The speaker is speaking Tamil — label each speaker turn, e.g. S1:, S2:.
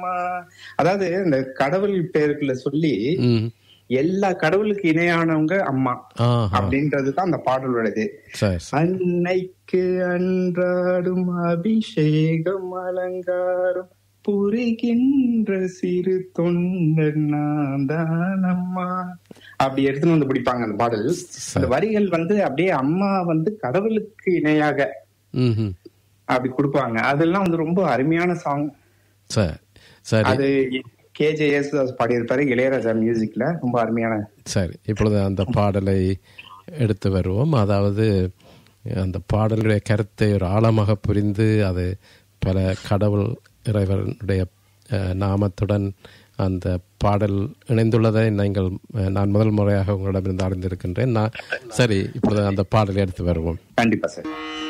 S1: அம்மா அதாவது இந்த கடவுள் பேருக்குள்ள சொல்லி
S2: ம்
S1: எல்லா கடவுளுக்கு இணையானவங்க அம்மா
S2: ஆஹா
S1: அப்படின்றதுதான் அந்த பாடலோடது
S2: சரி சரி
S1: அன்னைக்கு அன்றாடும் அபிஷேகம் அலங்காரம் புரிகின்ற சிறு தொண்டர் நான் தான் அம்மா அப்படி எடுத்துன்னு வந்து பிடிப்பாங்க அந்த பாடல் அந்த வரிகள் வந்து அப்படியே அம்மா வந்து கடவுளுக்கு இணையாக
S2: ம் ம்
S1: அப்படி கொடுப்பாங்க அதெல்லாம் வந்து ரொம்ப அருமையான சாங்
S2: சரி சரி
S1: அது கேஜே யேசுதாஸ் பாடியிருப்பாரு இளையராஜா மியூசிக்ல ரொம்ப அருமையான
S2: சரி இப்பொழுது அந்த பாடலை எடுத்து வருவோம் அதாவது அந்த பாடலுடைய கருத்தை ஒரு ஆழமாக புரிந்து அது பல கடவுள் இறைவனுடைய அஹ், நாமத்துடன் அந்த பாடல் இணைந்துள்ளதை நீங்கள் அஹ், நான் முதல் முறையாக உங்களிடமிருந்து அறிந்திருக்கின்றேன் நான் சரி இப்பொழுது அந்த பாடலை எடுத்து வருவோம்
S1: கண்டிப்பா சார்